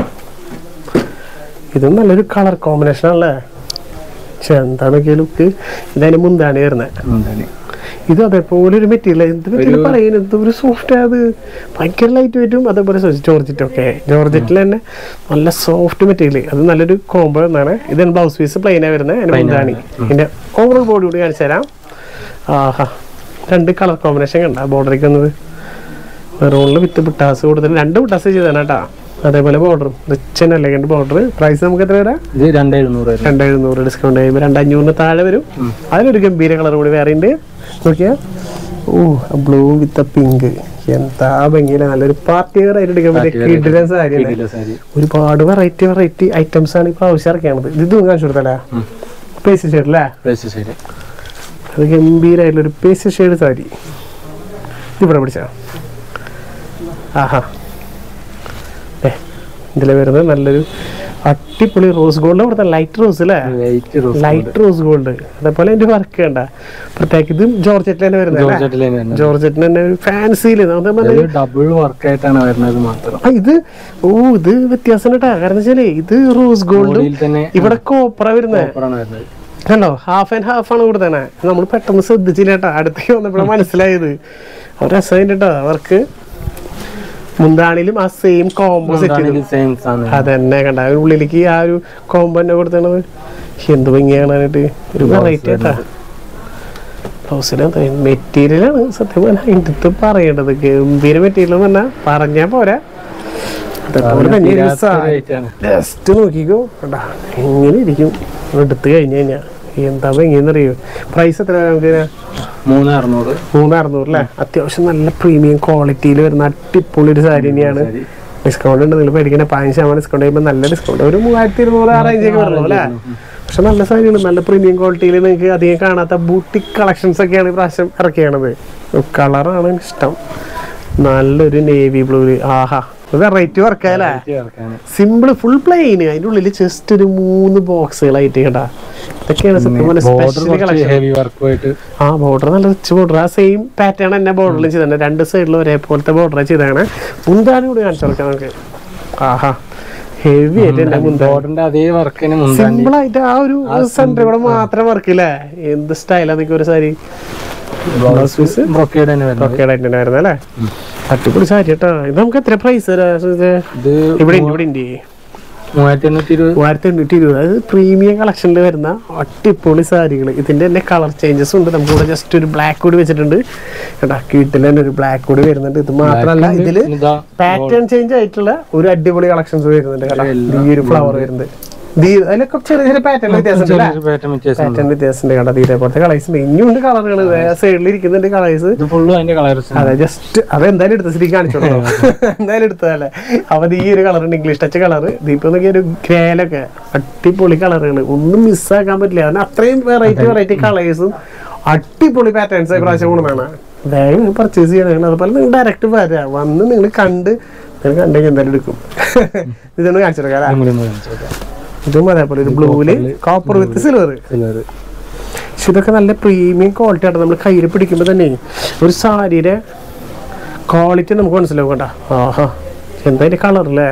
ഇതും നല്ലൊരു കളർ കോമ്പിനേഷൻ ആണല്ലേ പക്ഷെ എന്താന്നൊക്കെ ലുക്ക് ഇതതിന് മുന്താണ് വരുന്നത് എന്താണ് ഇത് അതേപോലെ ഒരു മെറ്റീരിയൽ എന്ത് മെറ്റീരിയൽ പറയുന്നത് എന്ത് ഒരു സോഫ്റ്റ് അത് ഭയങ്കര ലൈറ്റ് വെയിറ്റും അതേപോലെ ജോർജറ്റ് ഒക്കെ ജോർജറ്റിൽ തന്നെ നല്ല സോഫ്റ്റ് മെറ്റീരിയൽ അത് നല്ലൊരു കോംബോ എന്നാണ് ഇത് ബ്ലൗസ് പീസ് പ്ലെയിനാണ് വരുന്നത് അതിന് Plain മുന്താണി ആണ്. ഇതിന്റെ ഓവറോൾ ബോഡി കൂടി കാണിച്ചു തരാം ആഹാ രണ്ട് കളർ കോമ്പിനേഷൻ കണ്ട ബോർഡറിക്ക് വന്നത് മെറൂണിൽ വിത്ത് ബുട്ടാസ് കൊടുത്തിട്ട് രണ്ട് ബുട്ടാസ് ചെയ്താണ് കേട്ടോ അതേപോലെ ബോർഡറും rich and elegant border price നമുക്ക് എത്ര വരാം ഇത് രണ്ട് എഴുന്നൂറ് വരും രണ്ട് എഴുന്നൂറ് ഡിസ്കൗണ്ട് കഴിയുമ്പോൾ രണ്ട് അഞ്ഞൂറിന് താഴെ വരും അതിലൊരു ഗംഭീര കളർ കൂടി വേറെ ഉണ്ട് നോക്കിയാ ഓ ബ്ലൂ വിത്ത് പിങ്ക് എന്താ ഭംഗിയില്ല നല്ലൊരു പാർട്ടി വെയർ ആയിട്ട് എടുക്കാൻ പറ്റിയ Party wear കിടിലൻ സാരി കിടില സാരി ഒരുപാട് വെറൈറ്റി വെറൈറ്റി ഐറ്റംസ് ആണ് ഈ പ്രാവശ്യം ഇറക്കിയാണത് ഇത് കാണിച്ചു കൊടുത്തല്ലേ ഉം. പേസ്റ്റ് ഷെയ്ഡ് അല്ലേ പ്രൈസ് ശരി അത് ഗംഭീരമായിട്ടുള്ള ഒരു പേസ്റ്റ് ഷെയ്ഡ് സാരി ഇവിടെ പിടിച്ച ആഹാ ഏ ഇതിൽ വരുന്നത് നല്ലൊരു അടിപൊളി റോസ് ഗോൾഡ് കൊടുത്ത ലൈറ്റ് റോസ് അല്ലേ light rose light rose gold അതേപോലെ അതിന്റെ വർക്ക് കണ്ട പ്രത്യേക ഇതും ജോർജറ്റിൽ തന്നെ വരുന്നത് ജോർജറ്റിൽ തന്നെയാണ് ജോർജറ്റിന് തന്നെ ഒരു ഫാൻസിയിൽ ഇത് ഡബിൾ വർക്ക് ആയിട്ടാണ് വരുന്നത് മാത്രം ഇത് ഓ ഇത് വ്യത്യാസം കേട്ടാ കാരണം വെച്ചാലേ ഇത് റോസ് ഗോൾഡും ബോഡിയിൽ തന്നെ ഇവിടെ കോപ്പറ വരുന്നത് കോപ്പറാണ് വരുന്നത് കണ്ടോ ഹാഫ് ആൻഡ് ഹാഫ് ആണ് ഇവിടെ തന്നെ നമ്മൾ പെട്ടെന്ന് ശ്രദ്ധിച്ചില്ല കേട്ടാ അടുത്തേക്ക് വന്നപ്പോഴാണ് മനസ്സിലായത് ഒരു രസമായിട്ട് കേട്ടോ അവർക്ക് മുന്താണിലും ആ സെയിം കോംബോ സെറ്റ് ചെയ്തു സെയിം സാധനം അതന്നെ കണ്ട ആ ഉള്ളിലേക്ക് ആ ഒരു കോംബോ തന്നെ കൊടുത്തത് എന്ത് ഭംഗി കാണാനായിട്ട് ഒരു വെറൈറ്റി ആയിട്ടാ ബ്ലൗസിന് മെറ്റീരിയലാണ് സത്യം പറഞ്ഞാൽ ഇതിട്ട് പറയേണ്ടത് ഗംഭീര മെറ്റീരിയൽ എന്ന് പറഞ്ഞാൽ പറഞ്ഞാൽ പോരാ അതേപോലെ തന്നെ തീരാത്തൊരു ജസ്റ്റ് നോക്കിക്കോ കണ്ടാ എങ്ങനെ ഇരിക്കും എടുത്തു കഴിഞ്ഞു കഴിഞ്ഞാൽ എന്താ ഭംഗിയെന്നറിയോ പ്രൈസ് എത്ര നമുക്ക് ഇതിന്? മൂന്ന് അറുന്നൂറ് മൂന്ന് അറുന്നൂറ് അല്ലേ അത്യാവശ്യം നല്ല പ്രീമിയം ക്വാളിറ്റിയിൽ വരുന്ന അടിപൊളി ഒരു സാരി തന്നെയാണ് സാരി. ഡിസ്കൗണ്ട് ഉണ്ട് നിങ്ങൾ പേടിക്കണ പതിനഞ്ച് ശതമാനം ഡിസ്കൗണ്ട് ചെയ്യുമ്പോൾ നല്ല ഡിസ്കൗണ്ട് ഒരു മൂവായിരത്തി ഇരുന്നൂറ് ആ റേഞ്ചൊക്കെ വരുന്നു അല്ലേ പക്ഷെ നല്ല സാരിയാണ് നല്ല പ്രീമിയം ക്വാളിറ്റിയിൽ നിങ്ങൾക്ക് അധികം കാണാത്ത ബൂട്ടിക് കളക്ഷൻസ് ഒക്കെയാണ് ഈ പ്രാവശ്യം ഇറക്കിയണത് കളറാണ് ഇഷ്ടം നല്ലൊരു നേവി ബ്ലൂ ആഹാ വെറൈറ്റി വർക്കായല്ലേ ഇത് ഇറക്കാന്. സിമ്പിൾ ഫുൾ പ്ലെയിൻ അതിന്റെ ഉള്ളിൽ ജസ്റ്റ് ഒരു മൂന്ന് ബോക്സുകളായിട്ട് കേട്ടാ ഇതൊക്കെയാണ് സത്യം പറഞ്ഞ ബോർഡർ സ്പെഷ്യൽ കുറച്ച് കളക്ഷൻ ഹെവി വർക്കുമായിട്ട് ആ ബോർഡർ നല്ല റിച്ച് ബോർഡർ ആ സെയിം പാറ്റേൺ തന്നെ ബോർഡറിലും ചെയ്തിട്ടുണ്ട് രണ്ട് സൈഡിലും ഒരേപോലത്തെ ബോർഡർ ചെയ്താണ് മുന്താണി കൂടി കാണിച്ചു കൊടുക്കാം നമുക്ക് ആഹാ ഹെവി ആയിട്ട് തന്നെ മുന്താണി ബോർഡറിന്റെ അതേ വർക്കിന് മുന്താണ്ടി സിമ്പിൾ ആയിട്ട് ആ ഒരു സെന്റർ കൂടെ മാത്രം വർക്ക് ഇല്ലേ എന്ത് സ്റ്റൈലാണ് ഒരു സാരി ബ്ലൗസ് പീസ് ബ്രൊക്കേഡ് തന്നെ വരുന്നത് ഒക്കെ ആയിട്ട് തന്നെ വരുന്നത് അല്ലേ അടിപൊളി സാരി കേട്ടോ ഇത് നമുക്ക് എത്ര പ്രൈസ് ഇത് ഇവിടെ ഉണ്ട് ഇവിടെ ഉണ്ട് മൂവായിരത്തി എണ്ണൂറ്റി ഇരുപത് മൂവായിരത്തി എണ്ണൂറ്റി ഇരുപത് അത് പ്രീമിയം കളക്ഷനിൽ വരുന്ന അടിപൊളി സാരികൾ ഇതിന്റെ തന്നെ കളർ ചേഞ്ചസ് ഉണ്ട് നമുക്ക് ഇവിടെ ജസ്റ്റ് ഒരു ബ്ലാക്ക് കൂടി വെച്ചിട്ടുണ്ട് കേട്ടാ കീട്ടിൽ തന്നെ ഒരു ബ്ലാക്ക് കൂടി വരുന്നുണ്ട് ഇത് മാത്രമല്ല ഇതില് ഇതാ പാറ്റേൺ ചേഞ്ച് ആയിട്ടുള്ള ഒരു അടിപൊളി കളക്ഷൻസ് വരുന്നുണ്ട് കേട്ടോ ഈ ഒരു ഫ്ലവർ വരുന്നത് ദീ- അതിലൊക്കെ ചെറിയ ചെറിയ പാറ്റേൺ വ്യത്യാസം ഉണ്ട് ചെറിയൊരു പാറ്റേൺ വ്യത്യാസം ഉണ്ട്. പാറ്റേൺ വ്യത്യാസം ഉണ്ട് കേട്ടോ ഇതേപോലത്തെ കളേഴ്സ് ഉണ്ട് ഇനിയുണ്ട് കളറുകൾ സൈഡിൽ ഇരിക്കുന്നുണ്ട് കളേഴ്സ് ഇത് ഫുള്ളും അതിന്റെ കളേഴ്സ് അതെ ജസ്റ്റ് അത് എന്തായാലും എടുത്ത സ്ഥിതി കാണിച്ചോളൂ എന്തായാലും എടുത്തതല്ലേ അപ്പൊ ഇത് ഈ ഒരു കളർ ഉണ്ട് ഇംഗ്ലീഷ് ടച്ച് കളർ ഇതിപ്പോ നോക്കിയ ഒരു ഗ്രേലൊക്കെ അടിപൊളി കളറുകൾ ഒന്നും മിസ്സാക്കാൻ പറ്റില്ല കാരണം അത്രയും വെറൈറ്റി വെറൈറ്റി കളേഴ്സും അടിപൊളി പാറ്റേൺസ് പ്രാവശ്യം കൊണ്ടുവന്നാണ് വേഗം പർച്ചേസ് ചെയ്യണം അതുപോലെ നിങ്ങൾ ഡയറക്റ്റ് വരാ വന്ന് നിങ്ങൾ കണ്ട് നിങ്ങൾ കണ്ടെങ്കിൽ എന്തായാലും എടുക്കും ഇതൊന്ന് കാണിച്ചു കൊടുക്കാം അല്ലേ? നമ്മളിന്ന് കാണിച്ചു നോക്കാം. ഇതും അതേപോലെ ഒരു ബ്ലൂവില് കോപ്പർ വിത്ത് സിൽവർ സിൽവർ പക്ഷെ ഇതൊക്കെ നല്ല പ്രീമിയം ക്വാളിറ്റി ആണ് നമ്മൾ കയ്യിൽ പിടിക്കുമ്പോൾ തന്നെ ഒരു സാരിയുടെ ക്വാളിറ്റി നമുക്ക് മനസ്സിലാവും കേട്ടോ ആഹാ എന്താ അതിന്റെ കളർ അല്ലേ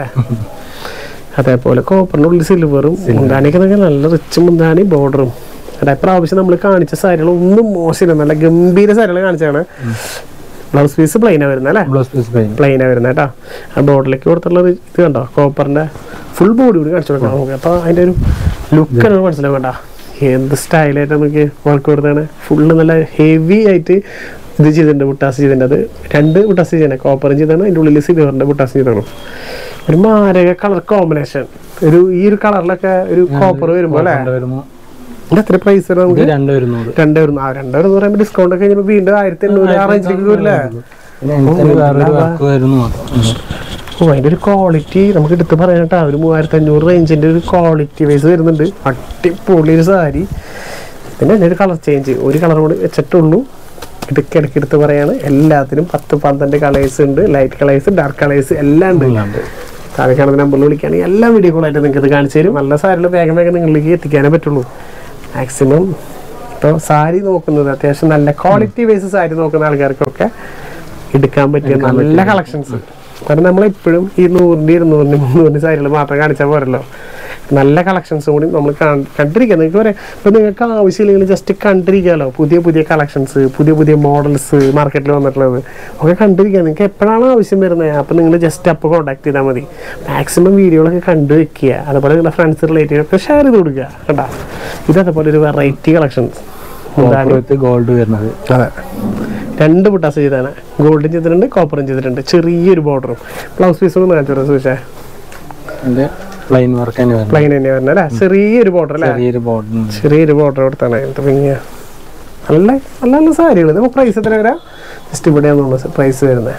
അതേപോലെ കോപ്പറിന്റെ ഉള്ളിൽ സിൽവറും മുന്താനിക്ക് നല്ല റിച്ച് മുന്താനി ബോർഡറും അതെ പ്രാവശ്യം നമ്മൾ കാണിച്ച സാരികൾ ഒന്നും മോശമില്ല നല്ല ഗംഭീര സാരികൾ കാണിച്ചാണ് ബ്ലൗസ് പീസ് പ്ലെയിനാണ് വരുന്നത് അല്ലേ ബ്ലൗസ് പീസ് പ്ലെയിൻ പ്ലെയിനാണ് വരുന്നത് കേട്ടോ ആ ബോർഡിലേക്ക് കൊടുത്തുള്ളത് ഇത് കണ്ടോ കോപ്പറിന്റെ ഫുൾ ബോഡി കൂടി കാണിച്ചു കൊടുക്കാം നമുക്ക് അപ്പോൾ അതിന്റെ ഒരു ലുക്ക് നമുക്ക് മനസ്സിലാവും കേട്ടോ എന്ത് സ്റ്റൈലായിട്ട് നമുക്ക് വർക്ക് കൊടുത്താണ് ഫുള്ള് നല്ല ഹെവി ആയിട്ട് ഇത് ചെയ്തിട്ടുണ്ട് ബുട്ടാസ് ചെയ്തിട്ടുണ്ട് അത് രണ്ട് ബുട്ടാസ് ചെയ്യണേ കോപ്പറും ചെയ്താണ് അതിൻ്റെ ഉള്ളിൽ സിൽവറിന്റെ ബുട്ടാസ് ചെയ്താണ് ഒരു മാരക കളർ കോമ്പിനേഷൻ ഒരു ഈ ഒരു കളറിലൊക്കെ ഒരു കോപ്പർ വരുമ്പോൾ അല്ലേ വരുമ്പോ ഇത് എത്ര പ്രൈസ് വരും നമുക്ക് ഇത് രണ്ട് വരുന്നൂറ് രണ്ട് വരുന്നു ആ രണ്ട് വരുന്നു പറയുമ്പോൾ ഡിസ്കൗണ്ട് ഒക്കെ കഴിഞ്ഞപ്പോൾ വീണ്ടും ആയിരത്തി എണ്ണൂറ് ആ റേഞ്ചിലേക്ക് വരില്ലേ പിന്നെ എനിക്ക് വേറൊരു വർക്ക് വരുന്നു മാത്രം ഉം. ഓ അതിന്റെ ഒരു ക്വാളിറ്റി നമുക്ക് എടുത്ത് പറയാനട്ടാ ഒരു മൂവായിരത്തി അഞ്ഞൂറ് റേഞ്ചിന്റെ ഒരു ക്വാളിറ്റി വൈസ് വരുന്നുണ്ട് അടിപൊളി ഒരു സാരി പിന്നെ അതിന്റെ ഒരു കളർ ചേഞ്ച് ഒരു കളർ കൂടി വെച്ചിട്ടുള്ളൂ ഇതൊക്കെ ഇടയ്ക്ക് എടുത്ത് പറയാണ് എല്ലാത്തിനും പത്ത് പന്ത്രണ്ട് കളേഴ്സ് ഉണ്ട് ലൈറ്റ് കളേഴ്സ് ഡാർക്ക് കളേഴ്സ് എല്ലാം ഉണ്ട് ഇല്ലാണ്ട്. താഴെ കാണുന്ന നമ്പറിൽ വിളിക്കുകയാണെങ്കിൽ എല്ലാ വീഡിയോ കോളായിട്ട് നിങ്ങൾക്ക് ഇത് കാണിച്ചു തരും നല്ല സാരികൾ വേഗം വേഗം നിങ്ങളിലേക്ക് എത്തിക്കാനേ പറ്റുള്ളൂ മാക്സിമം ഇപ്പോൾ സാരി നോക്കുന്നത് അത്യാവശ്യം നല്ല ക്വാളിറ്റി വൈസ് സാരി നോക്കുന്ന ആൾക്കാർക്കൊക്കെ എടുക്കാൻ പറ്റിയ നല്ല കളക്ഷൻസ് കാരണം നമ്മളെപ്പോഴും ഈ നൂറിൻ്റെ ഇരുന്നൂറിൻ്റെ മുന്നൂറിൻ്റെ സാരികൾ മാത്രം കാണിച്ചാൽ പോരല്ലോ നല്ല കളക്ഷൻസ് കൂടി നമ്മൾ കണ്ടിരിക്കുക നിങ്ങൾക്ക് പറയാം ഇപ്പം നിങ്ങൾക്ക് ആവശ്യമില്ലെങ്കിൽ ജസ്റ്റ് കണ്ടിരിക്കാമല്ലോ പുതിയ പുതിയ കളക്ഷൻസ് പുതിയ പുതിയ മോഡൽസ് മാർക്കറ്റിൽ വന്നിട്ടുള്ളത് ഒക്കെ കണ്ടിരിക്കുക നിങ്ങൾക്ക് എപ്പോഴാണ് ആവശ്യം വരുന്നത് അപ്പം നിങ്ങൾ ജസ്റ്റ് അപ്പോൾ കോൺടാക്ട് ചെയ്താൽ മതി മാക്സിമം വീഡിയോകളൊക്കെ കണ്ടു വെക്കുക അതുപോലെ നിങ്ങളുടെ ഫ്രണ്ട്സ് റിലേറ്റീവ് ഒക്കെ ഷെയർ ചെയ്ത് കൊടുക്കുക കേട്ടോ ഇത് അതുപോലെ ഒരു variety collections copper with gold വരുന്നത് അതെ രണ്ട് ബുട്ടാസ് ചെയ്താണ് ഗോൾഡും ചെയ്തിട്ടുണ്ട് കോപ്പറും ചെയ്തിട്ടുണ്ട് ചെറിയൊരു ബോർഡറും ബ്ലൗസ് പീസും ഒന്ന് കാണിച്ചു തരാം സുഷേ അതിന്റെ പ്ലെയിൻ വർക്ക് തന്നെ വരുന്നത് പ്ലെയിൻ തന്നെ വരുന്നത് അല്ലേ ചെറിയൊരു ബോർഡർ അല്ലേ ചെറിയൊരു ബോർഡർ ചെറിയൊരു ബോർഡർ കൊടുത്താണ് എന്ത് ഭംഗിയാ നല്ല നല്ല നല്ല സാരികൾ നമുക്ക് പ്രൈസ് എത്ര വരാം ജസ്റ്റ് ഇവിടെയാണെന്നുള്ളൂ പ്രൈസ് വരുന്നത്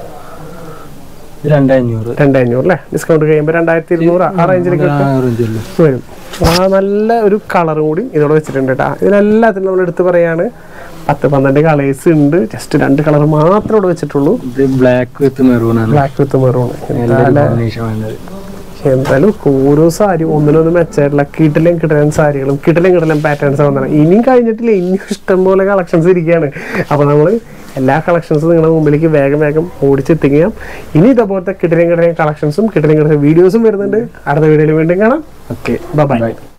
രണ്ട് അഞ്ഞൂറ് രണ്ട് അഞ്ഞൂറ് അല്ലേ ഡിസ്കൗണ്ട് കഴിയുമ്പോൾ രണ്ടായിരത്തി ഇരുന്നൂറ് ആ റേഞ്ചിലേക്ക് ഓറഞ്ച് വരും ആ നല്ല ഒരു കളർ കൂടി ഇതിനോട് വെച്ചിട്ടുണ്ട് കേട്ടോ ഇതിനെല്ലാത്തിനും നമ്മൾ എടുത്ത് പറയാണ് പത്ത് പന്ത്രണ്ട് കളേഴ്സ് ഉണ്ട് ജസ്റ്റ് രണ്ട് കളർ മാത്രമേ ഇവിടെ വെച്ചിട്ടുള്ളൂ ഇത് ബ്ലാക്ക് വിത്ത് മെറൂൺ ആണ് ബ്ലാക്ക് വിത്ത് മെറൂൺ നല്ലൊരു കോമ്പിനേഷൻ വേണ്ടത് എന്തായാലും ഓരോ സാരി ഒന്നിനൊന്നും മെച്ചായിട്ടുള്ള കിടലും കിടലൻ സാരികളും കിടലും കിടലൻ പാറ്റേൺസ് വന്നതാണ് ഇനിയും കഴിഞ്ഞിട്ടില്ല ഇനിയും ഇഷ്ടം പോലെ കളക്ഷൻസ് ഇരിക്കുകയാണ് അപ്പോൾ നമ്മൾ എല്ലാ കളക്ഷൻസും നിങ്ങളുടെ മുമ്പിലേക്ക് വേഗം വേഗം ഓടിച്ചെത്തിക്കുക ഇനി ഇതേപോലത്തെ കിടലും കിടലൻ കളക്ഷൻസും കിടലും കിടലൻ വീഡിയോസും വരുന്നുണ്ട് അടുത്ത വീഡിയോയിൽ വീണ്ടും കാണാം ഓക്കെ ബൈ ബൈ